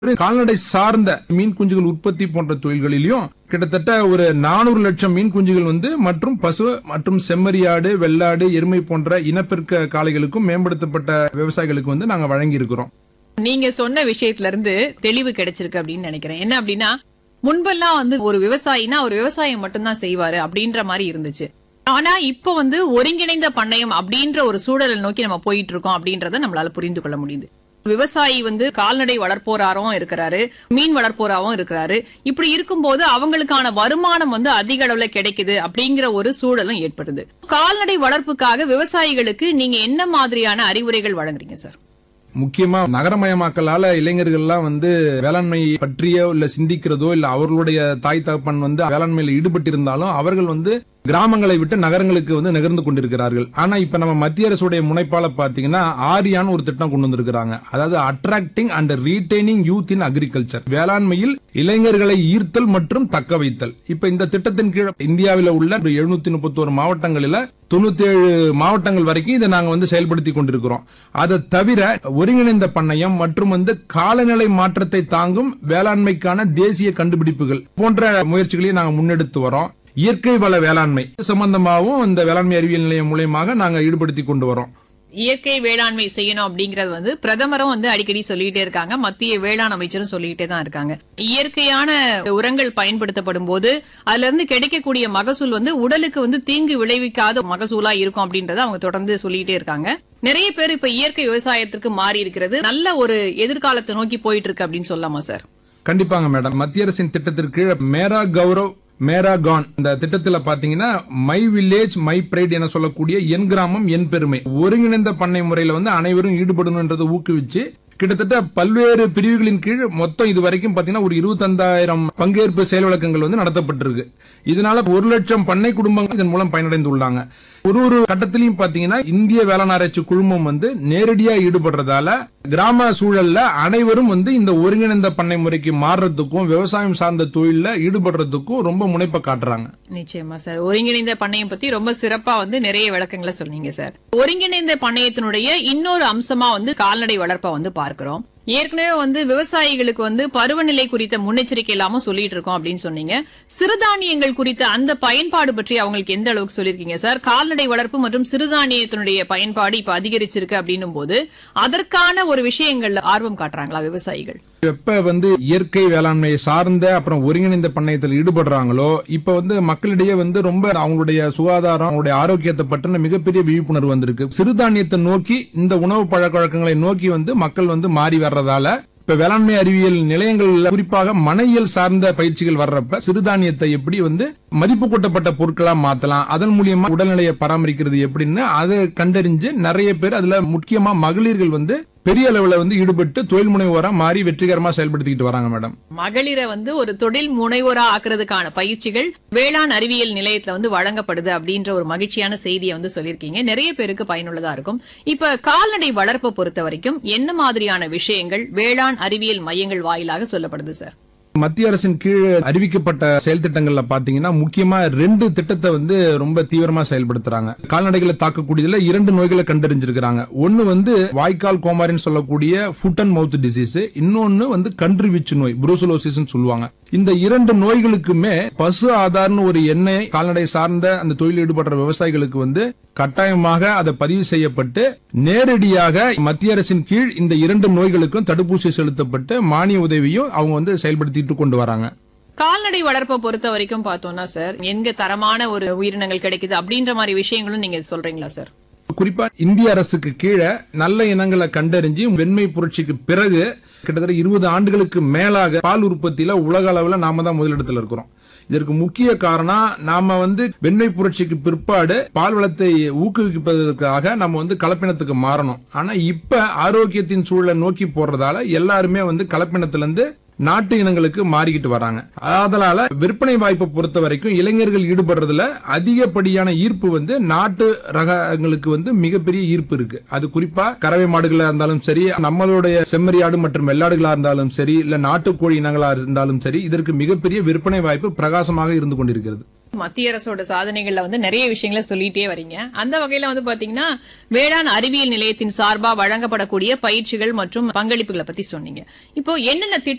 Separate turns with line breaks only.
கால்நடை சார்ந்த மீன் குஞ்சுகள் உற்பத்தி போன்ற தொழில்களிலும் கிட்டத்தட்ட ஒரு நானூறு லட்சம் மீன் குஞ்சுகள் வந்து மற்றும் பசு மற்றும் செம்மறியாடு வெள்ளாடு எருமை போன்ற இனப்பெருக்க காளைகளுக்கும் மேம்படுத்தப்பட்ட விவசாயிகளுக்கு வந்து நாங்க வழங்கி இருக்கிறோம்
நீங்க சொன்ன விஷயத்துல இருந்து தெளிவு கிடைச்சிருக்கு அப்படின்னு நினைக்கிறேன் என்ன அப்படின்னா முன்பெல்லாம் வந்து ஒரு விவசாயினா ஒரு விவசாயம் மட்டும்தான் செய்வாரு அப்படின்ற மாதிரி இருந்துச்சு ஆனா இப்ப வந்து ஒருங்கிணைந்த பண்ணையம் அப்படின்ற ஒரு சூழலை நோக்கி நம்ம போயிட்டு இருக்கோம் அப்படின்றத நம்மளால புரிந்து கொள்ள முடியுது விவசாயி வந்து கால்நடை வளர்ப்போராகவும் இருக்கிறாரு மீன் வளர்ப்போராகவும் இருக்கிறாரு இப்படி இருக்கும்போது அவங்களுக்கான வருமானம் வந்து அதிக அளவுல கிடைக்குது அப்படிங்கிற ஒரு சூழலும் ஏற்படுது கால்நடை வளர்ப்புக்காக விவசாயிகளுக்கு நீங்க என்ன மாதிரியான அறிவுரைகள் வழங்குறீங்க சார்
முக்கியமா நகரமயமாக்கலால இளைஞர்கள்லாம் வந்து வேளாண்மை பற்றியோ இல்ல சிந்திக்கிறதோ இல்ல அவர்களுடைய தாய் தகப்பன் வந்து வேளாண்மையில ஈடுபட்டிருந்தாலும் அவர்கள் வந்து கிராமங்களை விட்டு நகரங்களுக்கு வந்து நகர்ந்து கொண்டிருக்கிறார்கள் ஆனா இப்ப நம்ம மத்திய அரசுடைய முனைப்பால பாத்தீங்கன்னா ஆரியான்னு ஒரு திட்டம் கொண்டு வந்திருக்கிறாங்க அதாவது attracting and retaining youth in agriculture வேளாண்மையில் இளைஞர்களை ஈர்த்தல் மற்றும் தக்க வைத்தல் இப்ப இந்த திட்டத்தின் கீழ் இந்தியாவில் உள்ள எழுநூத்தி முப்பத்தோரு மாவட்டங்களில தொண்ணூத்தி ஏழு மாவட்டங்கள் வரைக்கும் இதை நாங்க வந்து செயல்படுத்தி கொண்டிருக்கிறோம் அதை தவிர ஒருங்கிணைந்த பண்ணையம் மற்றும் வந்து காலநிலை மாற்றத்தை தாங்கும் வேளாண்மைக்கான தேசிய கண்டுபிடிப்புகள் போன்ற முயற்சிகளையும் நாங்க முன்னெடுத்து வரோம் இயற்கை வள வேளாண்மை சம்பந்தமாகவும் இந்த வேளாண்மை அறிவியல் நிலையம் மூலியமாக நாங்க ஈடுபடுத்தி கொண்டு வரோம்
இயற்கை வேளாண்மை செய்யணும் அப்படிங்கறது வந்து பிரதமரும் வந்து அடிக்கடி சொல்லிட்டே இருக்காங்க மத்திய வேளாண் அமைச்சரும் சொல்லிட்டே தான் இருக்காங்க இயற்கையான உரங்கள் பயன்படுத்தப்படும் போது அதுல இருந்து கிடைக்கக்கூடிய மகசூல் வந்து உடலுக்கு வந்து தீங்கு விளைவிக்காத மகசூலா இருக்கும் அப்படின்றத அவங்க தொடர்ந்து சொல்லிட்டே இருக்காங்க நிறைய பேர் இப்ப இயற்கை விவசாயத்திற்கு மாறி இருக்கிறது நல்ல ஒரு எதிர்காலத்தை நோக்கி போயிட்டு இருக்கு அப்படின்னு சொல்லலாமா சார்
கண்டிப்பாங்க மேடம் மத்திய அரசின் திட்டத்திற்கு கீழ் மேரா கௌரவ் மேரா கான் இந்த திட்டத்துல பாத்தீங்கன்னா மை வில்லேஜ் மை பிரைட் என சொல்லக்கூடிய என் கிராமம் என் பெருமை ஒருங்கிணைந்த பண்ணை முறையில வந்து அனைவரும் ஈடுபடணும்ன்றதை ஊக்குவிச்சு கிட்டத்தட்ட பல்வேறு பிரிவுகளின் கீழ் மொத்தம் இது வரைக்கும் பாத்தீங்கன்னா ஒரு இருபத்தந்தாயிரம் பங்கேற்பு செயல் விளக்கங்கள் வந்து நடத்தப்பட்டிருக்கு இதனால ஒரு லட்சம் பண்ணை குடும்பங்கள் இதன் மூலம் பயனடைந்துள்ளாங்க ஒரு ஒரு கட்டத்திலையும் பாத்தீங்கன்னா இந்திய வேளாண் ஆராய்ச்சி குழுமம் வந்து நேரடியா ஈடுபடுறதால கிராம சூழல்ல அனைவரும் வந்து இந்த ஒருங்கிணைந்த பண்ணை முறைக்கு மாறுறதுக்கும் விவசாயம் சார்ந்த தொழில்ல ஈடுபடுறதுக்கும் ரொம்ப முனைப்பை காட்டுறாங்க
நிச்சயமா சார் ஒருங்கிணைந்த பண்ணையம் பத்தி ரொம்ப சிறப்பா வந்து நிறைய விளக்கங்களை சொன்னீங்க சார் ஒருங்கிணைந்த பண்ணையத்தினுடைய இன்னொரு அம்சமா வந்து கால்நடை வளர்ப்பை வந்து பார்க்கிறோம் ஏற்கனவே வந்து விவசாயிகளுக்கு வந்து பருவநிலை குறித்த முன்னெச்சரிக்கை இல்லாம சொல்லிட்டு இருக்கோம் அப்படின்னு சொன்னீங்க சிறுதானியங்கள் குறித்த அந்த பயன்பாடு பற்றி அவங்களுக்கு எந்த அளவுக்கு சொல்லிருக்கீங்க சார் கால்நடை வளர்ப்பு மற்றும் சிறுதானியத்தினுடைய பயன்பாடு இப்ப அதிகரிச்சிருக்கு அப்படின்னும் போது அதற்கான ஒரு விஷயங்கள்ல ஆர்வம் காட்டுறாங்களா விவசாயிகள்
எப்ப வந்து இயற்கை வேளாண்மையை சார்ந்த அப்புறம் ஒருங்கிணைந்த பண்ணையத்தில் ஈடுபடுறாங்களோ இப்ப வந்து மக்களிடையே வந்து ரொம்ப அவங்களுடைய சுகாதாரம் அவங்களுடைய ஆரோக்கியத்தை பற்றின மிகப்பெரிய விழிப்புணர்வு வந்திருக்கு சிறுதானியத்தை நோக்கி இந்த உணவு பழக்க வழக்கங்களை நோக்கி வந்து மக்கள் வந்து மாறி வர்றதால இப்ப வேளாண்மை அறிவியல் நிலையங்கள்ல குறிப்பாக மனையியல் சார்ந்த பயிற்சிகள் வர்றப்ப சிறுதானியத்தை எப்படி வந்து மதிப்பு கூட்டப்பட்ட பொருட்களா மாத்தலாம் அதன் மூலியமா உடல்நிலையை பராமரிக்கிறது எப்படின்னு அதை கண்டறிஞ்சு நிறைய பேர் அதுல முக்கியமா மகளிர்கள் வந்து பெரிய அளவுல வந்து ஈடுபட்டு தொழில் முனைவோரா மாறி வெற்றிகரமா செயல்படுத்திக்கிட்டு வராங்க மேடம்
மகளிரை வந்து ஒரு தொழில் முனைவோரா ஆக்குறதுக்கான பயிற்சிகள் வேளாண் அறிவியல் நிலையத்துல வந்து வழங்கப்படுது அப்படின்ற ஒரு மகிழ்ச்சியான செய்தியை வந்து சொல்லியிருக்கீங்க நிறைய பேருக்கு பயனுள்ளதா இருக்கும் இப்ப கால்நடை வளர்ப்பை பொறுத்த வரைக்கும் என்ன மாதிரியான விஷயங்கள் வேளாண் அறிவியல் மையங்கள் வாயிலாக சொல்லப்படுது சார்
மத்திய அரசின் கீழ் அறிவிக்கப்பட்ட செயல் திட்டங்கள்ல பாத்தீங்கன்னா முக்கியமா ரெண்டு திட்டத்தை வந்து ரொம்ப தீவிரமா செயல்படுத்துறாங்க கால்நடைகளை தாக்கக்கூடியதுல இரண்டு நோய்களை கண்டறிஞ்சிருக்கிறாங்க ஒன்னு வந்து வாய்க்கால் கோமாரின்னு சொல்லக்கூடிய ஃபுட் அண்ட் மவுத் டிசீஸ் இன்னொன்னு வந்து கன்று வீச்சு நோய் புரூசலோசிஸ் சொல்லுவாங்க இந்த இரண்டு நோய்களுக்குமே பசு ஆதார்னு ஒரு எண்ணெய் கால்நடை சார்ந்த அந்த தொழில் ஈடுபடுற விவசாயிகளுக்கு வந்து கட்டாயமாக அதை பதிவு செய்யப்பட்டு நேரடியாக மத்திய அரசின் கீழ் இந்த இரண்டு நோய்களுக்கும் தடுப்பூசி செலுத்தப்பட்டு மானிய உதவியும் அவங்க வந்து செயல்படுத்திட்டு கொண்டு வராங்க
கால்நடை வளர்ப்பை பொறுத்த வரைக்கும் பார்த்தோம்னா சார் எங்க தரமான ஒரு உயிரினங்கள் கிடைக்குது அப்படின்ற மாதிரி விஷயங்களும் நீங்க சொல்றீங்களா சார்
குறிப்பா இந்திய அரசுக்கு கீழே நல்ல இனங்களை கண்டறிஞ்சு வெண்மை புரட்சிக்கு பிறகு கிட்டத்தட்ட இருபது ஆண்டுகளுக்கு மேலாக பால் உற்பத்தியில உலக அளவுல நாம தான் முதலிடத்துல இருக்கிறோம் இதற்கு முக்கிய காரணம் நாம வந்து வெண்மை புரட்சிக்கு பிற்பாடு பால் வளத்தை ஊக்குவிப்பதற்காக நம்ம வந்து கலப்பினத்துக்கு மாறணும் ஆனா இப்ப ஆரோக்கியத்தின் சூழலை நோக்கி போறதால எல்லாருமே வந்து கலப்பினத்துல இருந்து நாட்டு இனங்களுக்கு மாறிக்கிட்டு வராங்க அதனால விற்பனை வாய்ப்பை பொறுத்த வரைக்கும் இளைஞர்கள் ஈடுபடுறதுல அதிகப்படியான ஈர்ப்பு வந்து நாட்டு ரகங்களுக்கு வந்து மிகப்பெரிய ஈர்ப்பு இருக்கு அது குறிப்பா கறவை மாடுகளா இருந்தாலும் சரி நம்மளுடைய செம்மறியாடு மற்றும் வெள்ளாடுகளா இருந்தாலும் சரி இல்ல நாட்டுக்கோழி இனங்களா இருந்தாலும் சரி இதற்கு மிகப்பெரிய விற்பனை வாய்ப்பு பிரகாசமாக இருந்து கொண்டிருக்கிறது
மத்திய அரசோட சாதனைகள்ல வந்து நிறைய விஷயங்களை சொல்லிட்டே வரீங்க அந்த வகையில வந்து பாத்தீங்கன்னா வேளாண் அறிவியல் நிலையத்தின் சார்பா வழங்கப்படக்கூடிய பயிற்சிகள் மற்றும் பங்களிப்புகளை பத்தி சொன்னீங்க இப்போ என்னென்ன திட்டங்கள்